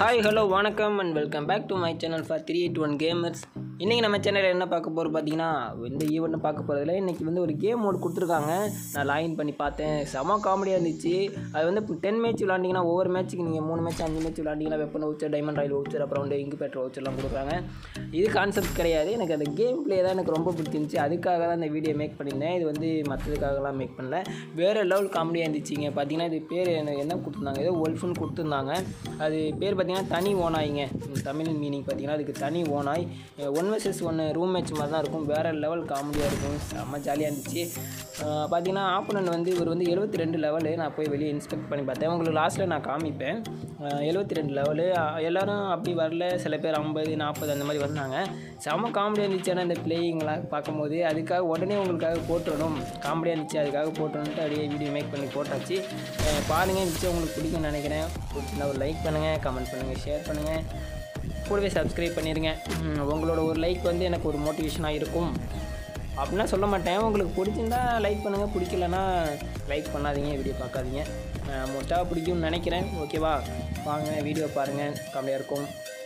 hi hello வணக்கம் and welcome back to my channel for three eight one gamers இன்றைக்கி நம்ம சேனலில் என்ன பார்க்க போகிறோம் பார்த்தீங்கன்னா இந்த ஈவெண்ட்டை பார்க்க போகிறதுல இன்றைக்கி வந்து ஒரு கேம் மோட் கொடுத்துருக்காங்க நான் லாகின் பண்ணி பார்த்தேன் செம காமெடியாக இருந்துச்சு அது வந்து டென் மேட்ச் விளாண்டிங்கன்னா ஒவ்வொரு மேட்ச்சுக்கு நீங்கள் மூணு மேட்ச் அஞ்சு match விளாண்டிங்கன்னா weapon voucher diamond Royal voucher அப்புறம் வந்து இங்கு பெட்ரோல் வவுச்சர்லாம் கொடுக்குறாங்க இது கான்செப்ட் கிடையாது எனக்கு அந்த கேம் ப்ளே தான் எனக்கு ரொம்ப பிடிச்சிருந்துச்சு அதுக்காக தான் இந்த வீடியோ மேக் பண்ணியிருந்தேன் இது வந்து மற்றதுக்காகலாம் மேக் பண்ணல வேறு லெவல் காமெடியாக இருந்துச்சுங்க பார்த்தீங்கன்னா இது பேர் எனக்கு என்ன கொடுத்துருந்தாங்க ஏதோ ஒல்ஃப்னு கொடுத்துருந்தாங்க அது பேர் பார்த்தீங்கன்னா தனி ஓனாய்ங்க தமிழ் மீனிங் பார்த்தீங்கன்னா அதுக்கு தனி ஓனாய் ஒன் வர்சஸ் ஒன்று ரூம் மேட்ச் மாதிரி தான் இருக்கும் வேறு லெவல் காமெடியாக இருக்கும் செம்ம ஜாலியாக இருந்துச்சு அஹ் பார்த்தீங்கன்னா ஆப்பனண்ட் வந்து இவர் வந்து எழுபத்தி ரெண்டு லெவலு நான் போய் வெளியே இன்ஸ்பெக்ட் பண்ணி பார்த்தேன் உங்களுக்கு லாஸ்ட்டில் நான் காமிப்பேன் எழுபத்தி ரெண்டு லெவலு எல்லோரும் அப்படி வரல சில பேர் ஐம்பது நாற்பது அந்த மாதிரி வந்தாங்க செம்ம காமெடியாக இருந்துச்சு ஆனால் இந்த பிளேயிங்லாம் பார்க்கும்போது அதுக்காக உடனே உங்களுக்காக போட்டுடணும் காமெடியாக இருந்துச்சு அதுக்காக போட்டுருன்ட்டு அப்படியே வீடியோ மேக் பண்ணி போட்டாச்சு அஹ் பாருங்கள் நிச்சயம் உங்களுக்கு பிடிக்கும்னு நினைக்கிறேன் பிடிச்சிருந்தா ஒரு லைக் பண்ணுங்கள் கமெண்ட் பண்ணுங்கள் ஷேர் பண்ணுங்கள் கூடவே சப்ஸ்கிரைப் பண்ணிடுங்க உம், உங்களோட ஒரு லைக் வந்து எனக்கு ஒரு மோட்டிவேஷனாக இருக்கும் அப்படின்னா சொல்ல மாட்டேன் உங்களுக்கு பிடிச்சிருந்தா லைக் பண்ணுங்கள் பிடிக்கலனா லைக் பண்ணாதீங்க வீடியோ பார்க்காதீங்க மோஸ்ட்டாக பிடிக்கும்னு நினைக்கிறேன் ஓகேவா வாங்க வீடியோ பாருங்கள் காமெடியாக இருக்கும்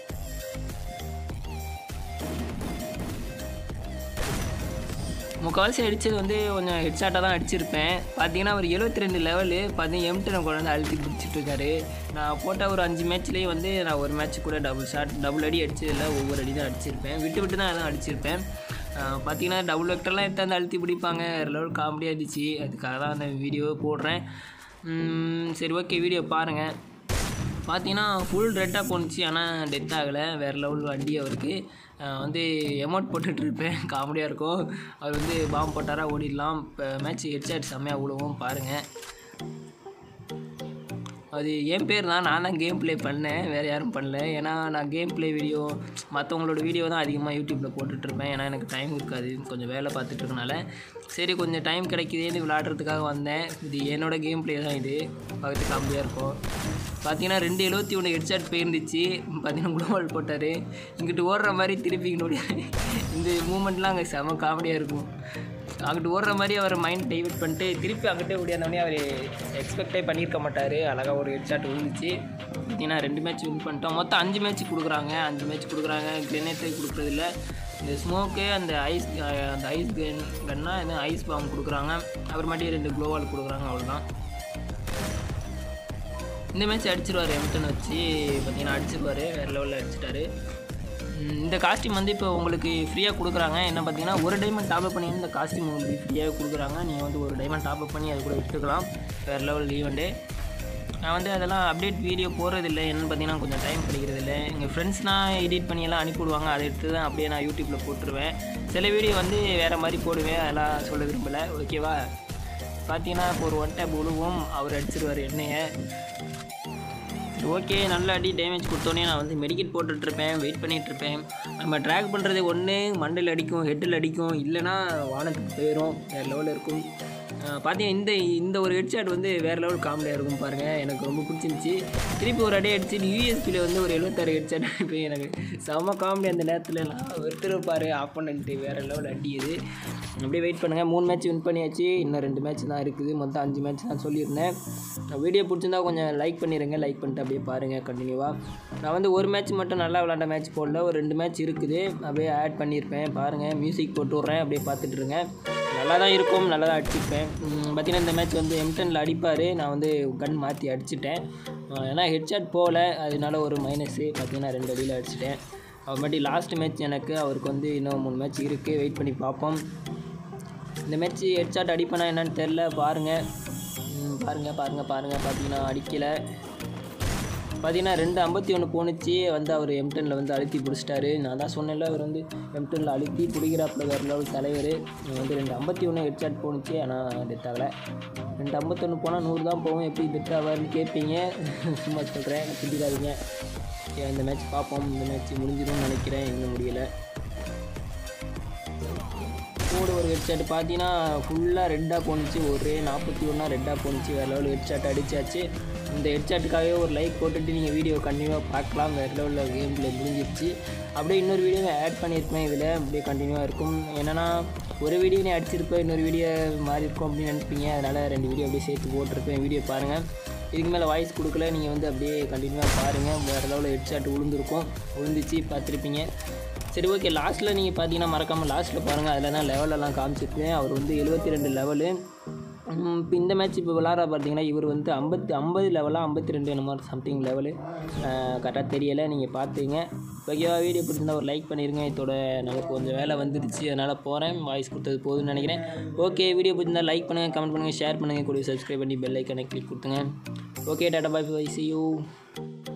முக்கால்வாசி அடித்தது வந்து கொஞ்சம் ஹெட்ஷாட்டாக தான் அடிச்சிருப்பேன் பார்த்தீங்கன்னா ஒரு எழுபத்தி ரெண்டு லெவலு பார்த்தீங்கன்னா எம்டனை கொண்டாந்து அழுத்தி பிடிச்சிட்டு இருக்காரு நான் போட்ட ஒரு அஞ்சு மேட்ச்லேயே வந்து நான் ஒரு மேட்ச் கூட டபுள் ஷாட் டபுள் அடி அடிச்சதில்ல ஒவ்வொரு அடி தான் அடிச்சிருப்பேன் விட்டு விட்டு தான் அதான் அடிச்சிருப்பேன் ஆஹ் பார்த்தீங்கன்னா டபுள் வெக்டர்லாம் எடுத்து அழுத்தி பிடிப்பாங்க லெவல் காமெடியாக இருந்துச்சு அதுக்காக தான் அந்த வீடியோ போடுறேன் உம், சரி ஓகே வீடியோ பாருங்கள் பார்த்தீங்கன்னா ஃபுல் ரெட்டாக போணுச்சு ஆனால் டெத் ஆகலை வேறு லெவல் வண்டி அவருக்கு அஹ் வந்து எமௌண்ட் போட்டுட்ருப்பேன் காமெடியாக இருக்கும் அவர் வந்து பாம்பு போட்டாரா ஓடிடலாம் இப்போ மேட்ச் ஹெட்ஷாட் செம்மையாக விழுவும் பாருங்கள் அது என் பேர் தான் நான் தான் கேம் ப்ளே பண்ணேன் வேறு யாரும் பண்ணல ஏன்னா நான் கேம் ப்ளே வீடியோ மற்றவங்களோட வீடியோ தான் அதிகமாக யூடியூப்பில் போட்டுட்ருப்பேன் ஏன்னா எனக்கு டைம் இருக்காது கொஞ்சம் வேலை பார்த்துட்டு இருக்கனால சரி கொஞ்சம் டைம் கிடைக்குதேன்னு விளாட்றதுக்காக வந்தேன் இது என்னோட கேம் ப்ளே தான் இது பார்க்கறதுக்கு காமெடியாக இருக்கும் பார்த்தீங்கன்னா ரெண்டு எழுபத்தி ஒன்று ஹெட்ஷாட் போயிருந்துச்சு பார்த்தீங்கன்னா குளோபால் போட்டார் இங்கிட்டு ஓடுற மாதிரி திருப்பி இங்கிட்டு இந்த மூமெண்ட்லாம் அங்கே செம காமெடியாக இருக்கும் அங்கிட்டு ஓடுற மாதிரி அவர் மைண்ட் டைவர்ட் பண்ணிட்டு திருப்பி அங்கிட்டே ஓடியாந்தோடனே அவர் எக்ஸ்பெக்டே பண்ணியிருக்க மாட்டார் அழகாக ஒரு ஹெட்ஷாட் விழுந்துச்சு பார்த்தீங்கன்னா ரெண்டு மேட்ச் வின் பண்ணிட்டோம் மொத்தம் அஞ்சு மேட்ச் கொடுக்குறாங்க அஞ்சு மேட்ச் கொடுக்குறாங்க கிரெனேட்டே கொடுக்குறதில்ல இந்த ஸ்மோக்கு அந்த ஐஸ் அந்த ஐஸ் கன் கன்னா எதுவும் ஐஸ் பாம் கொடுக்குறாங்க அப்புறமாட்டி ரெண்டு க்ளோவால் கொடுக்குறாங்க அவ்வளோதான் இந்த மேட்ச் அடிச்சிருவார் எம்டன் வச்சு பார்த்தீங்கன்னா அடிச்சிருவார் வேறு லெவலில் அடிச்சிட்டாரு ம், இந்த காஸ்டியூம் வந்து இப்போ உங்களுக்கு ஃப்ரீயாக கொடுக்குறாங்க என்ன பார்த்தீங்கன்னா ஒரு டைமண்ட் டாப்அப் பண்ணி இந்த காஸ்டியூம் உங்களுக்கு ஃப்ரீயாக கொடுக்குறாங்க நீங்கள் வந்து ஒரு டைமண்ட் டாப்அப் பண்ணி அது கூட விட்டுக்கலாம் வேறு லெவல் ஈவெண்ட்டு நான் வந்து அதெல்லாம் அப்டேட் வீடியோ போடுறதில்ல என்னன்னு பார்த்தீங்கன்னா கொஞ்சம் டைம் கிடைக்கிறது இல்லை எங்கள் ஃப்ரெண்ட்ஸ்னால் எடிட் பண்ணி எல்லாம் அனுப்பி விடுவாங்க அதை எடுத்து தான் அப்படியே நான் யூடியூப்பில் போட்டுருவேன் சில வீடியோ வந்து வேறு மாதிரி போடுவேன் அதெல்லாம் சொல்ல விரும்பலை ஓகேவா பார்த்தீங்கன்னா இப்போ ஒரு ஒன் டேப் விழுவும் அவர் அடிச்சிருவார் என்னையை ஓகே நல்ல அடி டேமேஜ் கொடுத்தோன்னே நான் வந்து மெடிக்கெட் போட்டுட்ருப்பேன் வெயிட் பண்ணிகிட்ருப்பேன் நம்ம ட்ராக் பண்ணுறது ஒன்று மண்டையில் அடிக்கும் ஹெட்டில் அடிக்கும் இல்லைன்னா வானத்துக்கு போயிடும் வேறு லெவலில் இருக்கும் பார்த்தீங்கன்னா இந்த இந்த ஒரு ஹெட்ஷாட் வந்து வேறு லெவல் காமெடியாக இருக்கும் பாருங்கள் எனக்கு ரொம்ப பிடிச்சிருந்துச்சி திருப்பி ஒரு அடி அடிச்சு யூஎஸ்பியில் வந்து ஒரு எழுபத்தாறு ஹெட்ஷாட் இப்போ எனக்கு செம்ம காமெடி அந்த நேரத்தில் எல்லாம் ஒருத்தருப்பார் ஆப்போனண்ட்டு வேறு லெவல் அடி இது அப்படியே வெயிட் பண்ணுங்கள் மூணு மேட்ச் வின் பண்ணியாச்சு இன்னும் ரெண்டு மேட்ச் தான் இருக்குது மொத்தம் அஞ்சு மேட்ச் தான் சொல்லியிருந்தேன் வீடியோ பிடிச்சிருந்தா கொஞ்சம் லைக் பண்ணிடுங்க லைக் பண்ணிட்டு அப்படியே பாருங்கள் கண்டினியூவாக நான் வந்து ஒரு மேட்ச் மட்டும் நல்லா விளாண்ட மேட்ச் போடல ஒரு ரெண்டு மேட்ச் இருக்குது அப்படியே ஆட் பண்ணியிருப்பேன் பாருங்கள் மியூசிக் போட்டு விட்றேன் அப்படியே பார்த்துட்டு இருங்க நல்லா தான் இருக்கும் நல்லா தான் அடிச்சிருப்பேன் உம், பார்த்தீங்கன்னா இந்த மேட்ச் வந்து எம்டனில் அடிப்பார் நான் வந்து கன் மாற்றி அடிச்சிட்டேன் அஹ் ஏன்னா ஹெட்ஷாட் போகல அதனால ஒரு மைனஸு பார்த்தீங்கன்னா ரெண்டு அடியில் அடிச்சிட்டேன் அப்புறமாட்டி லாஸ்ட் மேட்ச் எனக்கு அவருக்கு வந்து இன்னும் மூணு மேட்ச் இருக்குது வெயிட் பண்ணி பார்ப்போம் இந்த மேட்ச் ஹெட்ஷாட் அடிப்பேனா என்னன்னு தெரில பாருங்கள் ம், பாருங்கள் பாருங்கள் பாருங்கள் பார்த்தீங்கன்னா அடிக்கலை பார்த்தீங்கன்னா ரெண்டு ஐம்பத்தி ஒன்று போணுச்சு வந்து அவர் எம்டனில் வந்து அழுத்தி பிடிச்சிட்டாரு நான் தான் சொன்னேன்ல அவர் வந்து எம்டனில் அழுத்தி பிடிக்கிறாப்புல வேறு லெவல் தலைவர் இவன் வந்து ரெண்டு ஐம்பத்தி ஒன்று ஹெட்ஷாட் போணுச்சு ஆனால் டெத் ஆகலை ரெண்டு ஐம்பத்தொன்று போனால் நூறு தான் போகும் எப்படி டெத் ஆவார்னு கேட்பீங்க சும்மா சொல்கிறேன் திட்டிடாதீங்க Okay, இந்த மேட்ச் பார்ப்போம் இந்த மேட்ச் முடிஞ்சிடும்னு நினைக்கிறேன் இன்னும் முடியலை கோடு ஒரு ஹெட்ஷாட் பார்த்தீங்கன்னா ஃபுல்லாக ரெட்டாக போணுச்சு ஒரே நாற்பத்தி ஒன்றா ரெட்டாக போணுச்சு வேறு லெவல் ஹெட்ஷாட் அடிச்சாச்சு இந்த ஹெட்ஷாட்டுக்காகவே ஒரு லைக் போட்டுட்டு நீங்கள் வீடியோ கண்டினியூவாக பார்க்கலாம் வேறு லெவலில் கேமில் முடிஞ்சிருச்சு அப்படியே இன்னொரு வீடியோவை ஆட் பண்ணியிருப்பேன் இதில் அப்படியே கண்டினியூவாக இருக்கும் என்னென்னா ஒரு வீடியோ நீ அடிச்சிருப்பேன் இன்னொரு வீடியோ மாறி இருக்கும் அப்படின்னு நினைப்பீங்க அதனால் ரெண்டு வீடியோ அப்படியே சேர்த்து போட்டிருப்பேன் வீடியோ பாருங்கள் இதுக்கு மேலே வாய்ஸ் கொடுக்கல நீங்கள் வந்து அப்படியே கண்டினியூவாக பாருங்கள் வேறு லெவலில் ஹெட்ஷாட் விழுந்திருக்கும் விழுந்துச்சு பார்த்துருப்பீங்க சரி ஓகே லாஸ்ட்டில் நீங்கள் பார்த்தீங்கன்னா மறக்காமல் லாஸ்ட்டில் பாருங்கள் அதில் தான் லெவலெல்லாம் காமிச்சிருப்பேன் அவர் வந்து எழுபத்தி ரெண்டு லெவலு இப்போ இந்த மேட்ச் இப்போ விளாட்ற பார்த்தீங்கன்னா இவர் வந்து ஐம்பத்தி ஐம்பது லெவலாக ஐம்பத்தி ரெண்டு என்னமோ சம்திங் லெவலு கரெக்டாக தெரியலை நீங்கள் பார்த்துங்க ஓகேவா வீடியோ பிடிச்சிருந்தா ஒரு லைக் பண்ணிடுங்க இதோட நமக்கு கொஞ்சம் வேலை வந்துடுச்சு அதனால் போகிறேன் வாய்ஸ் கொடுத்தது போதும்னு நினைக்கிறேன் ஓகே வீடியோ பிடிச்சிருந்தா லைக் பண்ணுங்கள் கமெண்ட் பண்ணுங்கள் ஷேர் பண்ணுங்கள் கூட சப்ஸ்கிரைப் பண்ணி பெல் ஐக்கனை கிளிக் கொடுத்துங்க ஓகே டாட்டா பாய் பை சி யூ